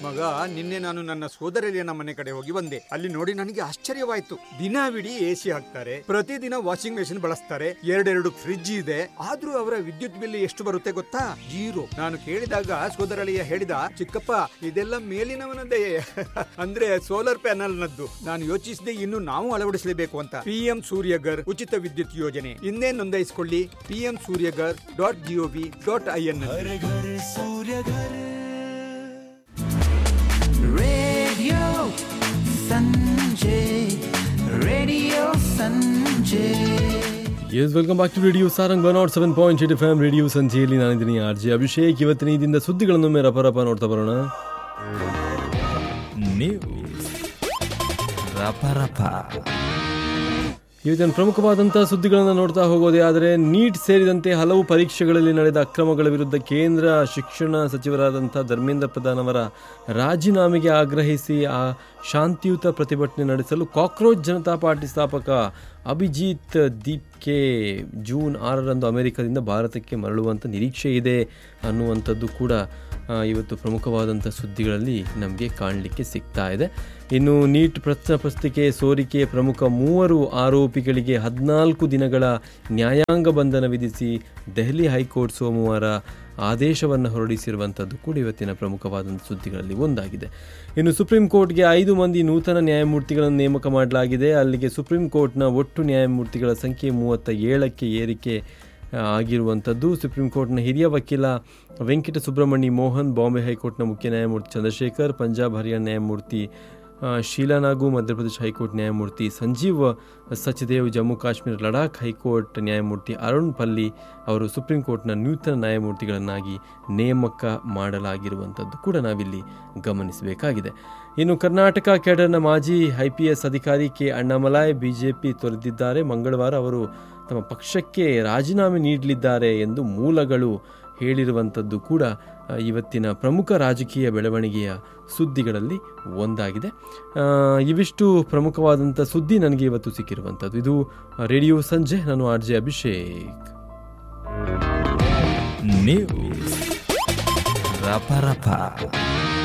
ಮಗ ನಿನ್ನೆ ನಾನು ನನ್ನ ಸೋದರಳಿಯನ ಮನೆ ಕಡೆ ಹೋಗಿ ಬಂದೆ ಅಲ್ಲಿ ನೋಡಿ ನನಗೆ ಆಶ್ಚರ್ಯವಾಯ್ತು ದಿನವಿಡೀ ಎಸಿ ಹಾಕ್ತಾರೆ ಪ್ರತಿದಿನ ವಾಷಿಂಗ್ ಮೆಷಿನ್ ಬಳಸ್ತಾರೆ ಎರಡೆರಡು ಫ್ರಿಡ್ಜ್ ಇದೆ ಆದ್ರೂ ಅವರ ವಿದ್ಯುತ್ ಬಿಲ್ ಎಷ್ಟು ಬರುತ್ತೆ ಗೊತ್ತಾ ಜೀರೋ ನಾನು ಕೇಳಿದಾಗ ಸೋದರಳಿಯ ಹೇಳಿದ ಚಿಕ್ಕಪ್ಪ ಇದೆಲ್ಲ ಮೇಲಿನವನದೇ ಅಂದ್ರೆ ಸೋಲಾರ್ ಪ್ಯಾನಲ್ ನದ್ದು ನಾನು ಯೋಚಿಸಿದೆ ಇನ್ನು ನಾವು ಅಳವಡಿಸಲೇಬೇಕು ಅಂತ ಪಿಎಂ ಸೂರ್ಯಗರ್ ಉಚಿತ ವಿದ್ಯುತ್ ಯೋಜನೆ ಇನ್ನೇ ನೋಂದಾಯಿಸಿಕೊಳ್ಳಿ PM Suryaghar dot G O V dot I N घर घर सूर्य घर radio Sanjay radio Sanjay yes welcome back to radio Sarang one nought seven point eight F M radio ಸಂಜೆಯಲ್ಲಿ ನಾನಿದ್ದೀನಿ ಆರ್ ಜೆ ಅಭಿಷೇಕ್ ಇವತ್ತಿನ ಇದರಿಂದ ಸುದ್ದಿಗಳನ್ನೊಮ್ಮೆ ರಪರಪ ನೋಡ್ತಾ ಬರೋಣ ನ್ಯೂಸ್ ರಪ ರಪ ಇವತ್ತಿನ ಪ್ರಮುಖವಾದಂಥ ಸುದ್ದಿಗಳನ್ನು ನೋಡ್ತಾ ಹೋಗೋದೇ ಆದರೆ ನೀಟ್ ಸೇರಿದಂತೆ ಹಲವು ಪರೀಕ್ಷೆಗಳಲ್ಲಿ ನಡೆದ ಅಕ್ರಮಗಳ ವಿರುದ್ಧ ಕೇಂದ್ರ ಶಿಕ್ಷಣ ಸಚಿವರಾದಂಥ ಧರ್ಮೇಂದ್ರ ಪ್ರಧಾನ್ ಅವರ ರಾಜೀನಾಮೆಗೆ ಆಗ್ರಹಿಸಿ ಆ ಶಾಂತಿಯುತ ಪ್ರತಿಭಟನೆ ನಡೆಸಲು ಕಾಕ್ರೋಚ್ ಜನತಾ ಪಾರ್ಟಿ ಸ್ಥಾಪಕ ಅಭಿಜಿತ್ ದೀಪ್ಕೆ ಜೂನ್ ಆರರಂದು ಅಮೆರಿಕದಿಂದ ಭಾರತಕ್ಕೆ ಮರಳುವಂಥ ನಿರೀಕ್ಷೆ ಇದೆ ಅನ್ನುವಂಥದ್ದು ಕೂಡ ಆ, ಇವತ್ತು ಪ್ರಮುಖವಾದಂಥ ಸುದ್ದಿಗಳಲ್ಲಿ ನಮಗೆ ಕಾಣಲಿಕ್ಕೆ ಸಿಗ್ತಾ ಇದೆ ಇನ್ನು ನೀಟ್ ಪ್ರಶ್ನೆ ಪತ್ರಿಕೆ ಸೋರಿಕೆ ಪ್ರಮುಖ ಮೂವರು ಆರೋಪಿಗಳಿಗೆ ಹದಿನಾಲ್ಕು ದಿನಗಳ ನ್ಯಾಯಾಂಗ ಬಂಧನ ವಿಧಿಸಿ ದೆಹಲಿ ಹೈಕೋರ್ಟ್ ಸೋಮವಾರ ಆದೇಶವನ್ನು ಹೊರಡಿಸಿರುವಂಥದ್ದು ಕೂಡ ಇವತ್ತಿನ ಪ್ರಮುಖವಾದಂಥ ಸುದ್ದಿಗಳಲ್ಲಿ ಒಂದಾಗಿದೆ ಇನ್ನು ಸುಪ್ರೀಂ ಕೋರ್ಟ್ಗೆ ಐದು ಮಂದಿ ನೂತನ ನ್ಯಾಯಮೂರ್ತಿಗಳನ್ನು ನೇಮಕ ಮಾಡಲಾಗಿದೆ ಅಲ್ಲಿಗೆ ಸುಪ್ರೀಂ ಕೋರ್ಟ್ನ ಒಟ್ಟು ನ್ಯಾಯಮೂರ್ತಿಗಳ ಸಂಖ್ಯೆ ಮೂವತ್ತ ಏಳಕ್ಕೆ ಏರಿಕೆ ಆ, ಆಗಿರುವಂಥದ್ದು ಸುಪ್ರೀಂ ಕೋರ್ಟ್ನ ಹಿರಿಯ ವಕೀಲ ವೆಂಕಟ ಸುಬ್ರಹ್ಮಣಿ ಮೋಹನ್ ಬಾಂಬೆ ಹೈಕೋರ್ಟ್ನ ಮುಖ್ಯ ನ್ಯಾಯಮೂರ್ತಿ ಚಂದ್ರಶೇಖರ್ ಪಂಜಾಬ್ ಹರಿಯಾಣ ನ್ಯಾಯಮೂರ್ತಿ ಆ, ಶೀಲಾ ನಾಗು ಮಧ್ಯಪ್ರದೇಶ ಹೈಕೋರ್ಟ್ ನ್ಯಾಯಮೂರ್ತಿ ಸಂಜೀವ್ ಸಚ್ದೇವ್ ಜಮ್ಮು ಕಾಶ್ಮೀರ ಲಡಾಖ್ ಹೈಕೋರ್ಟ್ ನ್ಯಾಯಮೂರ್ತಿ ಅರುಣ್ ಪಲ್ಲಿ ಅವರು ಸುಪ್ರೀಂ ಕೋರ್ಟ್ನ ನೂತನ ನ್ಯಾಯಮೂರ್ತಿಗಳನ್ನಾಗಿ ನೇಮಕ ಮಾಡಲಾಗಿರುವಂಥದ್ದು ಕೂಡ ನಾವಿಲ್ಲಿ ಗಮನಿಸಬೇಕಾಗಿದೆ ಇನ್ನು ಕರ್ನಾಟಕ ಕೇಡರ್ನ ಮಾಜಿ ಐ ಪಿ ಎಸ್ ಅಧಿಕಾರಿ ಕೆ ಅಣ್ಣಾಮಲಾಯ್ ಬಿಜೆಪಿ ತೊರೆದಿದ್ದಾರೆ ಮಂಗಳವಾರ ಅವರು ತಮ್ಮ ಪಕ್ಷಕ್ಕೆ ರಾಜೀನಾಮೆ ನೀಡಲಿದ್ದಾರೆ ಎಂದು ಮೂಲಗಳು ಹೇಳಿರುವಂಥದ್ದು ಕೂಡ ಆ, ಇವತ್ತಿನ ಪ್ರಮುಖ ರಾಜಕೀಯ ಬೆಳವಣಿಗೆಯ ಸುದ್ದಿಗಳಲ್ಲಿ ಒಂದಾಗಿದೆ ಆ, ಇವಿಷ್ಟು ಪ್ರಮುಖವಾದಂಥ ಸುದ್ದಿ ನನಗೆ ಇವತ್ತು ಸಿಕ್ಕಿರುವಂಥದ್ದು ಇದು ರೇಡಿಯೋ ಸಂಜೆ ನಾನು ಆರ್ ಜೆ ಅಭಿಷೇಕ್ ನ್ಯೂಸ್ ರಪ ರಪ